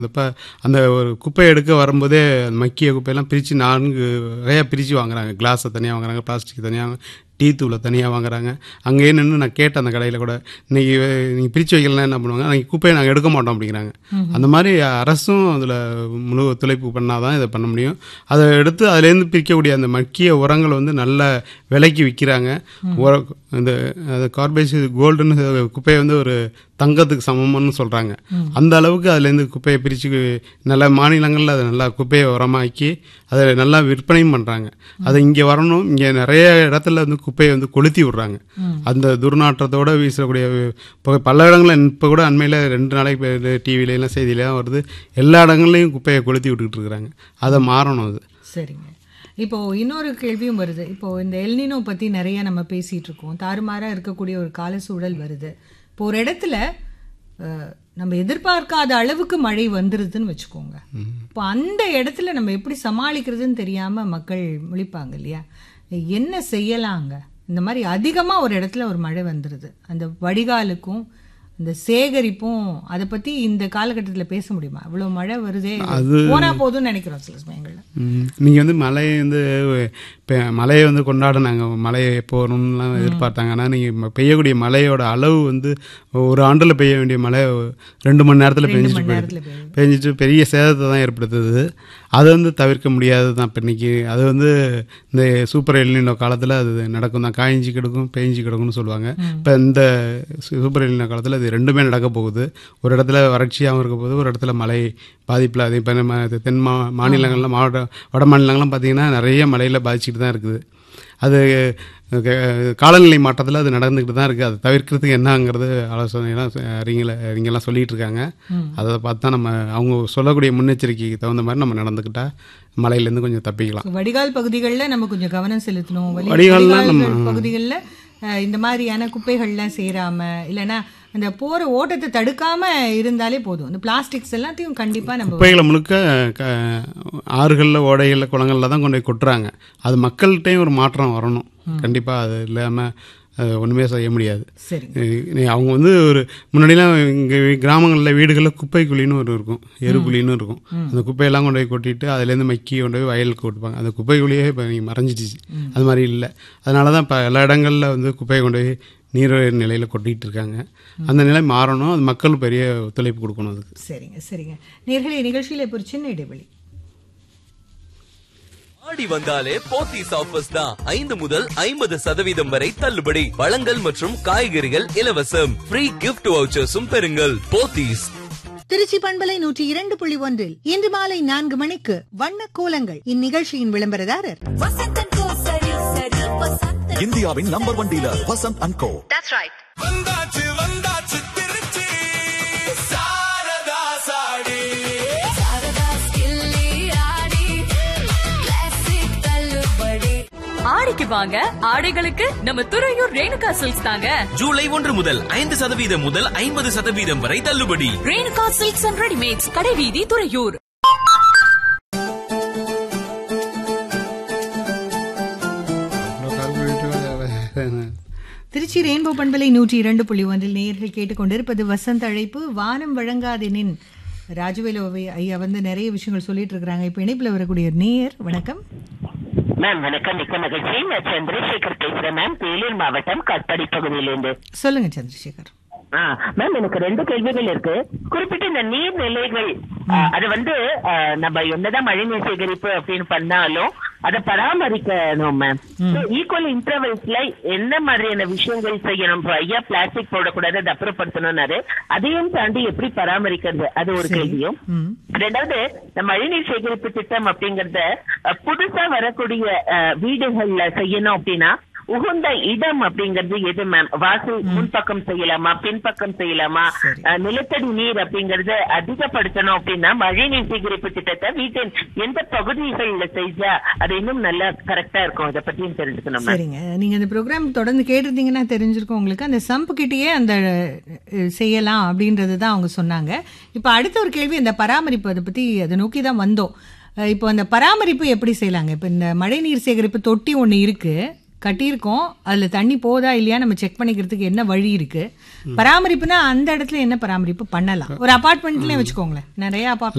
இப்போ அந்த ஒரு குப்பையை எடுக்க வரும்போதே மக்கிய குப்பையெல்லாம் பிரித்து நான்கு வகையாக பிரித்து வாங்குறாங்க கிளாஸை தனியாக வாங்குறாங்க பிளாஸ்டிக் தனியாக டீ தூளை தனியாக வாங்குறாங்க அங்கேயே நின்று நான் கேட்டேன் அந்த கடையில் கூட இன்னைக்கு நீங்கள் பிரித்து வைக்கலாம் என்ன பண்ணுவாங்க அன்றைக்கி குப்பையை நாங்கள் எடுக்க மாட்டோம் அப்படிங்கிறாங்க அந்த மாதிரி அரசும் அதில் முழு ஒத்துழைப்பு பண்ணால் தான் இதை பண்ண முடியும் அதை எடுத்து அதுலேருந்து பிரிக்கக்கூடிய அந்த மக்கிய உரங்கள் வந்து நல்ல விலைக்கு விற்கிறாங்க உர இந்த அது கார்பேஸ் கோல்டுன்னு குப்பையை வந்து ஒரு தங்கத்துக்கு சமம்னு சொல்கிறாங்க அந்த அளவுக்கு அதுலேருந்து குப்பையை பிரித்து நல்ல மாநிலங்களில் அதை நல்லா குப்பையை உரமாக்கி அதை நல்லா விற்பனையும் பண்ணுறாங்க அதை இங்கே வரணும் இங்கே நிறைய இடத்துல வந்து குப்பையை வந்து கொளுத்தி விடுறாங்க அந்த துர்நாற்றத்தோடு வீசக்கூடிய இப்போ பல இடங்களில் இப்போ கூட அண்மையில் ரெண்டு நாளைக்கு டிவிலலாம் செய்தியிலாம் வருது எல்லா இடங்கள்லையும் குப்பையை கொளுத்தி விட்டுக்கிட்டு இருக்கிறாங்க அதை மாறணும் அது சரிங்க இப்போ இன்னொரு கேள்வியும் வருது இப்போ இந்த எல்னினோ பத்தி நிறைய நம்ம பேசிட்டு இருக்கோம் தாறுமாறா இருக்கக்கூடிய ஒரு கால சூழல் வருது இப்போ ஒரு இடத்துல அஹ், நம்ம எதிர்பார்க்காத அளவுக்கு மழை வந்துருதுன்னு வச்சுக்கோங்க இப்போ அந்த இடத்துல நம்ம எப்படி சமாளிக்கிறதுன்னு தெரியாம மக்கள் முழிப்பாங்க இல்லையா என்ன செய்யலாங்க இந்த மாதிரி அதிகமா ஒரு இடத்துல ஒரு மழை வந்துருது அந்த வடிகாலுக்கும் இந்த சேகரிப்பும் அதை பத்தி இந்த காலகட்டத்துல பேச முடியுமா இவ்வளவு மழை வருதே போனா போதும்னு நினைக்கிறோம் சில சமயங்கள்ல நீங்கள் வந்து மழையை வந்து இப்போ மழையை வந்து கொண்டாடினாங்க மழை எப்போ வரும்லாம் எதிர்பார்த்தாங்க ஆனால் நீங்கள் பெய்யக்கூடிய மழையோட அளவு வந்து ஒரு ஆண்டில் பெய்ய வேண்டிய மழை ரெண்டு மணி நேரத்தில் பெஞ்சிட்டு போயிடுது நேரத்துல பெய்யுது. பெஞ்சிட்டு பெரிய சேதத்தை தான் ஏற்படுத்துது அது வந்து தவிர்க்க முடியாதது தான் இப்போ இன்னைக்கு அது வந்து இந்த சூப்பர் எல்லினோ காலத்தில் அது நடக்கும் தான் காய்ஞ்சி கிடக்கும் பேஞ்சி கிடக்கும்னு சொல்லுவாங்க இப்போ இந்த சூப்பர் எல்லினோ காலத்தில் இது ரெண்டுமே நடக்க போகுது ஒரு இடத்துல வறட்சியாகவும் இருக்க போகுது ஒரு இடத்துல மழை பாதிப்பில் அது இப்போ நம்ம இது தென் மா மாநிலங்கள்லாம் மாவட்ட வட மாநிலங்கள்லாம் பார்த்தீங்கன்னா நிறைய மழையில் பாதிச்சுட்டு தான் இருக்குது அது க- காலநிலை மாற்றத்தில் அது நடந்துக்கிட்டு தான் இருக்குது அதை தவிர்க்கிறதுக்கு என்னங்கிறது ஆலோசனைலாம் அறிஞல அறிஞர்லாம் சொல்லிட்டு இருக்காங்க அதை பார்த்து தான் நம்ம அவங்க சொல்லக்கூடிய முன்னெச்சரிக்கைக்கு தகுந்த மாதிரி நம்ம நடந்துக்கிட்டா மழையிலேருந்து கொஞ்சம் தப்பிக்கலாம் வடிகால் பகுதிகளில் நம்ம கொஞ்சம் கவனம் செலுத்தணும் வடி- வடிகால்லாம் வடிகால்கள் நம்ம- பகுதிகளில் அஹ், இந்த மாதிரியான குப்பைகள்லாம் சேராம இல்லைன்னா அந்த போற ஓட்டத்தை தடுக்காம இருந்தாலே போதும் இந்த பிளாஸ்டிக்ஸ் எல்லாத்தையும் கண்டிப்பா நம்ம குப்பைகளை முழுக்க க ஆறுகளில் ஓடைகளில் குளங்களில் தான் கொண்டு போய் கொட்டுறாங்க அது மக்கள்கிட்டையும் ஒரு மாற்றம் வரணும் கண்டிப்பாக அது இல்லாமல் ஒன்றுமே செய்ய முடியாது சரிங்க அஹ் நீ அவங்க வந்து ஒரு முன்னாடிலாம் இங்கே கிராமங்களில் வீடுகளில் குப்பை குழின்னு ஒரு இருக்கும் எருக்குழின்னு இருக்கும் அந்த குப்பையெல்லாம் கொண்டு போய் கொட்டிட்டு அதுலேருந்து மக்கி கொண்டு போய் வயலுக்கு கொட்டுப்பாங்க அந்த குப்பை குழியே இப்போ நீங்கள் மறைஞ்சிடுச்சு அது மாதிரி இல்லை அதனால தான் இப்போ எல்லா இடங்களில் வந்து குப்பையை கொண்டு போய் நீர் நிலையில் கொட்டிகிட்டு இருக்காங்க அந்த நிலை மாறணும் அது மக்கள் பெரிய ஒத்துழைப்பு கொடுக்கணும் அதுக்கு சரிங்க சரிங்க நேர்களே நிகழ்ச்சியில் இப்போ ஒரு சின்ன இடைவெளி ஆடி வந்தாலே போத்தீஸ் ஆஃபர்ஸ் தான் ஐந்து முதல் ஐம்பது சதவீதம் வரை தள்ளுபடி பழங்கள் மற்றும் காய்கறிகள் இலவசம் ஃப்ரீ கிஃப்ட் வவுச்சர்ஸும் பெறுங்கள் போத்தீஸ் திருச்சி பண்பலை நூற்றி இரண்டு புள்ளி ஒன்றில் இன்று மாலை நான்கு மணிக்கு வண்ண கோலங்கள் இந்நிகழ்ச்சியின் விளம்பரதாரர் இந்தியாவின் number one dealer Vasanth and co வந்தாச்சு வந்தாச்சு திருச்சி சாரதா சாடி ஆடிக்கு வாங்க ஆடைகளுக்கு நம்ம துறையூர் ரேணுகா சில்க்ஸ் தாங்க ஜூலை ஒன்று முதல் ஐந்து சதவீதம் முதல் ஐம்பது சதவீதம் வரை தள்ளுபடி ரேணுகா சில்க்ஸ் அண்ட் ரெடிமேட்ஸ் கடைவீதி துறையூர் திருச்சி ரெயின்போ பண்பலை நூற்றி இரண்டு புள்ளி ஒன்றில் நேயர்கள் கேட்டுக்கொண்டிருப்பது வசந்த அழைப்பு வானம் வழங்காதெனின் ராஜவேலு ஐ- ஐயா வந்து நிறைய விஷயங்கள் சொல்லிட்டு இருக்கிறாங்க இப்போ இணைப்பில் வரக்கூடிய நேயர் வணக்கம் மேம் வணக்கம் மிக்க மகிழ்ச்சி நான் சந்திரசேகர் பேசுறேன் மேம் வேலூர் மாவட்டம் கட்படி பகுதியிலிருந்து சொல்லுங்க சந்திரசேகர் ஆ, மேம் எனக்கு ரெண்டு கேள்விகள் இருக்கு குறிப்பிட்ட இந்த நீர்நிலைகள் ஆ, அது வந்து ஆ, நம்ம என்னதான் மழைநீர் சேகரிப்பு அப்படின்னு பண்ணாலும் அதை பராமரிக்கணும் மேம் ஈக்குவல் இன்டர்வல்ஸ்ல என்ன மாதிரியான விஷயங்கள் செய்யணும் இப்போ ஐயா பிளாஸ்டிக் போடக்கூடாது அதை அப்புறப்படுத்தணும்னாரு அதையும் தாண்டி எப்படி பராமரிக்கிறது அது ஒரு கேள்வியும் ம் ரெண்டாவது இந்த மழைநீர் சேகரிப்பு திட்டம் அப்படிங்கறத அஹ், புதுசா வரக்கூடிய அஹ், வீடுகள்ல செய்யணும் அப்படின்னா உகந்த இடம் அப்படிங்கிறது எது மேம் வாசல் முன்பக்கம் செய்யலாமா பின்பக்கம் செய்யலாமா சரி. அஹ், நிலத்தடி நீர் அப்படிங்கறத அதிகப்படுத்தணும் அப்படின்னா மழைநீர் சேகரிப்பு திட்டத்தை வீட்டின் எந்த பகுதிகள்ல செஞ்சா அது இன்னும் நல்லா கரெக்டா இருக்கும் இதை பத்தியும் தெரிஞ்சுக்கணும் மேம் சரிங்க நீங்க இந்த ப்ரோக்ராம் தொடர்ந்து கேட்டிருந்தீங்கன்னா தெரிஞ்சிருக்கும் உங்களுக்கு அந்த சம்பு கிட்டேயே அந்த அஹ், செய்யலாம் அப்படின்றது தான் அவங்க சொன்னாங்க இப்போ அடுத்த ஒரு கேள்வி அந்த பராமரிப்பு அதை பத்தி அதை நோக்கி தான் வந்தோம் அஹ், இப்போ அந்த பராமரிப்பு எப்படி செய்யலாங்க இப்போ இந்த மழைநீர் சேகரிப்பு தொட்டி ஒன்று இருக்கு கட்டியிருக்கோம் அதுல தண்ணி போதா இல்லையா நம்ம செக் பண்ணிக்கிறதுக்கு என்ன வழி இருக்கு பராமரிப்புனா அந்த இடத்துல என்ன பராமரிப்பு பண்ணலாம் ஒரு அபார்ட்மெண்ட்லயே வச்சுக்கோங்களேன் நிறைய அபார்ட்மெண்ட்